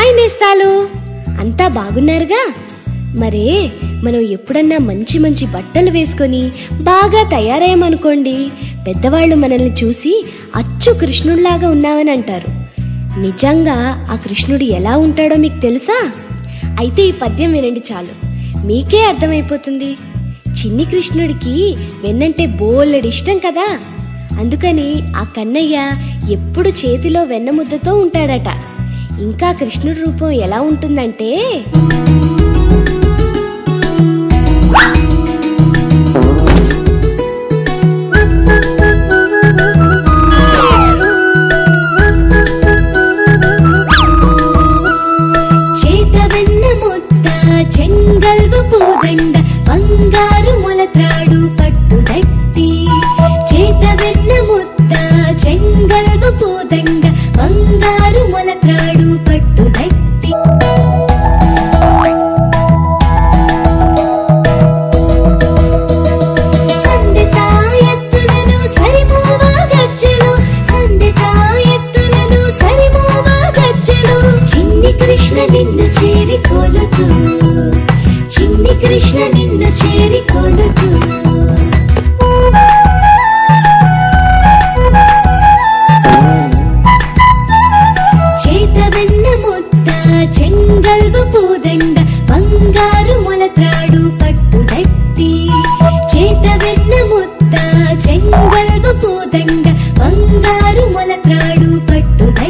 hi నేస్తాలు అంతా బాగున్నారుగా మరే మనం ఎప్పుడన్నా మంచి మంచి బట్టలు వేసుకొని బాగా తయారయ్యామనుకోండి పెద్దవాళ్ళు మనల్ని చూసి అచ్చు కృష్ణుడిలాగా ఉన్నామని అంటారు నిజంగా ఆ కృష్ణుడు ఎలా ఉంటాడో మీకు తెలుసా అయితే ఈ పద్యం వినండి చాలు మీకే అర్థమైపోతుంది చిన్ని కృష్ణుడికి వెన్నంటే బోలెడు ఇష్టం కదా అందుకని ఆ కన్నయ్య ఎప్పుడు చేతిలో వెన్న ముద్దతో ఉంటాడట ఇంకా కృష్ణుడి రూపం ఎలా ఉంటుందంటే చేత వెన్న ముద్ద చెంగల్వ పూదండ బంగారు మొలత్రాడు పట్టుదట్టి చేత వెన్న ముద్ద చెంగల్వ పూదండ బంగారు మొలత్రాడు పట్టుదట్టి సందె తాయెత్తులను సరిమూవ గజ్జెలు సందె తాయెత్తులను సరిమూవ గజ్జెలు చిన్ని కృష్ణ నిన్ను చేరి కొలుతూ చిన్ని కృష్ణ నిన్ను చేరి కొలుతూ చేత వెన్న ముద్ద చెంగల్వ పూదండ బంగారు మొలత్రాడు పట్టుదట్టి చేత వెన్న ముద్ద చెంగల్వ పూదండ బంగారు మొలత్రాడు పట్టుదట్టి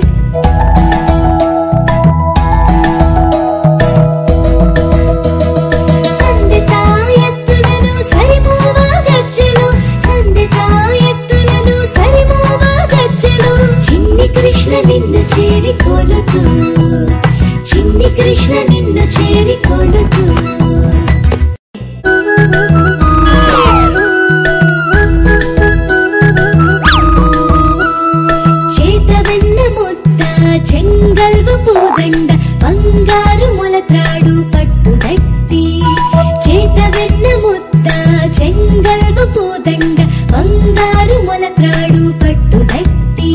సందె తాయెత్తులను సరిమూవ గజ్జెలు సందె తాయెత్తులను సరిమూవ గజ్జెలు చిన్ని కృష్ణ నిన్ను చేరి కొలుతూ చిన్ని కృష్ణ నిన్ను చేరి కొలుతూ చేత వెన్న ముద్ద చెంగల్వ పూదండ బంగారు మొలత్రాడు పట్టుదట్టి చేత వెన్న ముద్ద చెంగల్వ పూదండ బంగారు మొలత్రాడు పట్టుదట్టి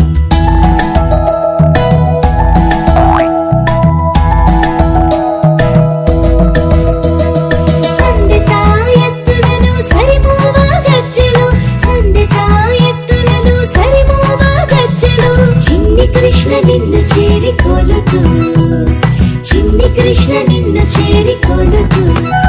సందె తాయెత్తులను సరిమూవ గజ్జెలు సందె తాయెత్తులను సరిమూవ గజ్జెలు చిన్ని కృష్ణ నిన్ను చేరి కొలుతూ చిన్ని కృష్ణ నిన్ను చేరి కొలుతూ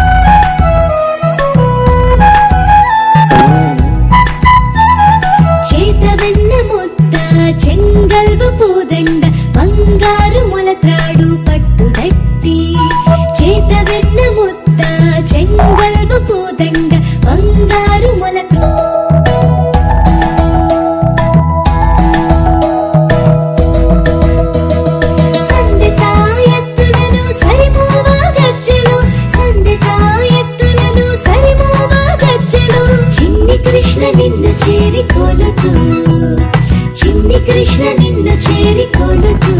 చేత వెన్న ముద్ద చెంగల్వ పూదండ బంగారు మొలత్రాడు పట్టుదట్టి చేత వెన్న ముద్ద చెంగల్వ పూదండ బంగారు మొలత్ర సందె తాయెత్తులను సరిమూవ గజ్జెలు సందె తాయెత్తులను సరిమూవ గజ్జెలు చిన్ని కృష్ణ నిన్ను చేరి కొలుతూ చిన్ని కృష్ణ నిన్ను చేరి కొలుతూ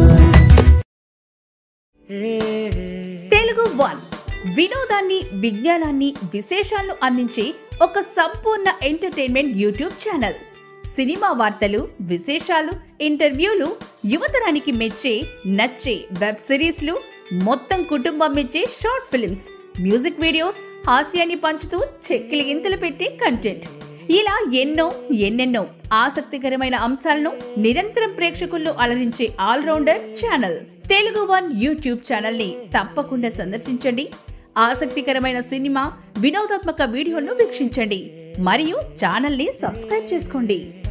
తెలుగు వన్ వినోదాన్ని విజ్ఞానాన్ని విశేషాలను అందించే ఒక సంపూర్ణ ఎంటర్టైన్మెంట్ యూట్యూబ్ ఛానల్ సినిమా వార్తలు విశేషాలు ఇంటర్వ్యూలు యువతరానికి మెచ్చే నచ్చే వెబ్ సిరీస్లు మొత్తం కుటుంబం మెచ్చే షార్ట్ ఫిల్మ్స్ మ్యూజిక్ వీడియోస్ హాస్యాన్ని పంచుతూ చెక్కిలి గింతలు పెట్టే కంటెంట్ ఇలా ఎన్నో ఎన్నెన్నో ఆసక్తికరమైన అంశాలను నిరంతరం ప్రేక్షకుల్లో అలరించే allrounder channel Telugu one YouTube channel ని తప్పకుండా సందర్శించండి ఆసక్తికరమైన సినిమా వినోదాత్మక వీడియోలను వీక్షించండి మరియు ఛానల్ ని సబ్స్క్రైబ్ చేసుకోండి